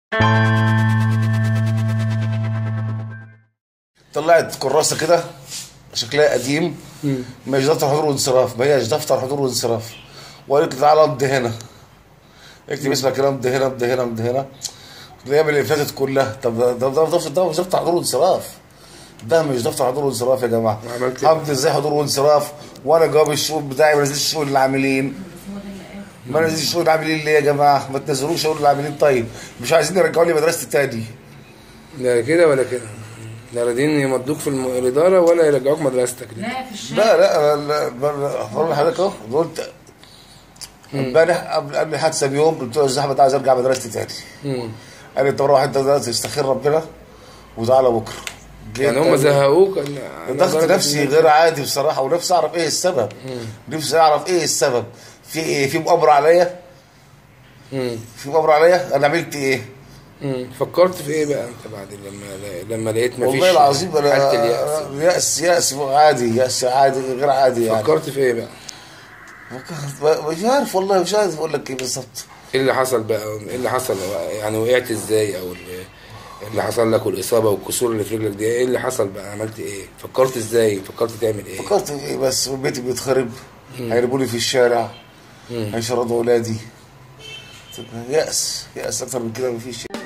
طلعت كراسه كده شكلها قديم مش دفتر حضور وانصراف ما هيش دفتر حضور وانصراف وقالت لي تعالى امضي هنا اكتب اسمك هنا امضي هنا امضي هنا امضي هنا الايام اللي فاتت كلها طب ده ده ده دفتر ده مش دفتر حضور وانصراف ده مش دفتر حضور وانصراف يا جماعه عملت إيه؟ همضي ازاي حضور وانصراف وانا جواب الشؤون بتاعي ما نزلش شؤون العاملين ما نزلش شؤون العاملين ليه يا جماعه ما تنزلوش شؤون العاملين طيب مش عايزين يرجعوا لي مدرستي تاني لا كده ولا كده لا راضيين يمضوك في الم- الاداره ولا يرجعوك مدرستك دي لا في الشارع لا لا لا لا هقول لحضرتك اهو قلت امبارح قبل قبل الحادثه بيوم قلت له يا استاذ احمد عايز ارجع مدرستي تاني مم. قال لي طب روح انت دلوقتي استخير ربنا وتعالى بكره جيت يعني هم تاني. زهقوك على ضغط درجة نفسي إن- غير عادي بصراحه ونفسي اعرف ايه السبب نفسي اعرف ايه السبب في ايه في مؤامره عليا مم. في مؤامره عليا انا عملت ايه مم. فكرت في ايه بقى انت بعد لما لما لقيت مفيش والله العظيم حاله انا اليأس يأس يأس عادي يأس عادي غير عادي يعني فكرت في ايه بقى؟ مش عارف والله مش عارف اقول لك ايه بالظبط ايه اللي حصل بقى؟ ايه اللي حصل يعني وقعت ازاي او اللي, اللي حصل لك والاصابه والكسور اللي في رجلك دي ايه اللي حصل بقى؟ عملت ايه؟ فكرت ازاي؟ فكرت تعمل ايه؟ فكرت في ايه بس بيتي بيتخرب هيربوني في الشارع هيشردوا اولادي يأس يأس اكتر من كده مفيش